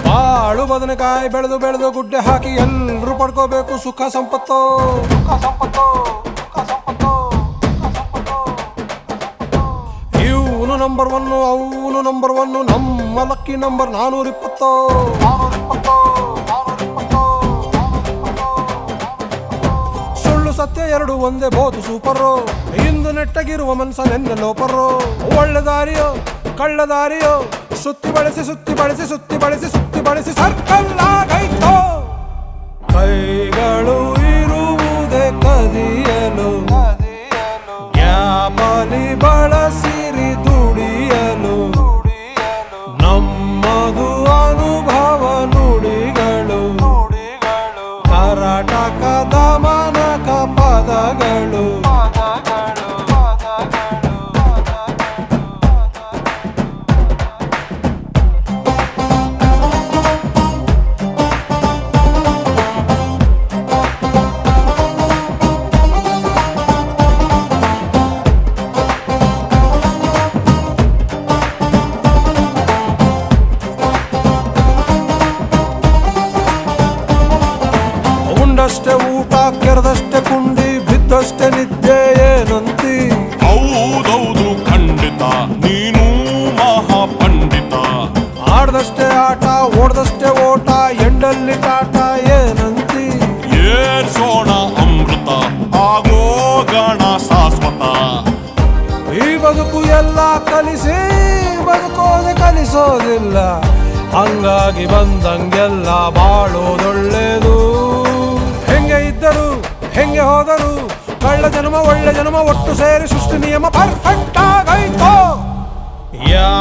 ಬಾಳು ಬದನೆಕಾಯಿ ಬೆಳೆದು ಬೆಳೆದು ಗುಡ್ಡೆ ಹಾಕಿ ಎಲ್ರು ಪಡ್ಕೋಬೇಕು ಸುಖ ಸಂಪತ್ತು ಸುಖ ಸಂಪತ್ತು ಸುಖ ಸಂಪತ್ತು ಇವನು ನಂಬರ್ ಒನ್ ಅವನು ನಂಬರ್ ಒನ್ ನಮ್ಮ ಲಕ್ಕಿ ನಂಬರ್ ನಾನೂರ ಇಪ್ಪತ್ತು ಸುಳ್ಳು ಸತ್ಯ ಎರಡು ಒಂದೇ ಬೋದು ಸೂಪರು ಇಂದು ನೆಟ್ಟಗಿರುವ ಮನಸ ನೆನ್ನೆ ಲೋಪರು ಒಳ್ಳೆ ದಾರಿಯೋ ಕಳ್ಳ ದಾರಿಯೋ ಸುತ್ತಿ ಬಳಸಿ ಸುತ್ತಿ ಬಳಸಿ ಸುತ್ತಿ ಬಳಸಿ ಸುತ್ತಿ ಬಳಸಿ ಸರ್ಕಲ್ ಆಗೈತೋ ಕೈಗಳು ಇರುವುದೇ ಕದಿಯಲು ಗ್ಯಾಪಲಿ ಬಳಸಿರಿ ದುಡಿಯಲು ನಮ್ಮದು ಅನುಭವ ನುಡಿಗಳು ಕರಾಟಕದ ಮನಕ ಪದಗಳು ಉಂಡಷ್ಟೇ ಊಟ ಕೆರೆದಷ್ಟೇ ಕುಂಡಿ ಬಿದ್ದಷ್ಟೇ ನಿದ್ದೆ ಏನಂತಿ ಹೌದೌದು ಖಂಡಿತ ನೀನು ಮಹಾಪಂಡಿತ ಆಡ್ದಷ್ಟೇ ಆಟ ಓಡ್ದಷ್ಟೇ ಓಟ ಎಂಡಲ್ಲಿ ಟಾಟ ಏನಂತಿ ಏರ್ಸೋಣ ಅಮೃತ ಆಗೋಗಣ ಶಾಶ್ವತ ಈ ಬದುಕು ಎಲ್ಲ ಕಲಿಸಿ ಬದುಕೋದೆ ಕಲಿಸೋದಿಲ್ಲ ಹಂಗಾಗಿ ಬಂದಂಗೆಲ್ಲ ಬಾಳೋದೊಳ್ಳೇದು ಹೆಂಗೆ ಇದ್ದರು ಹೆಂಗೆ ಹೋದರು ಕಳ್ಳ ಜನ್ಮ ಒಳ್ಳೆ ಜನ್ಮ ಒಟ್ಟು ಸೇರಿ ಸೃಷ್ಟಿ ನಿಯಮ ಪರ್ಫೆಕ್ಟ್ ಆಗೈತೋ ಯಾ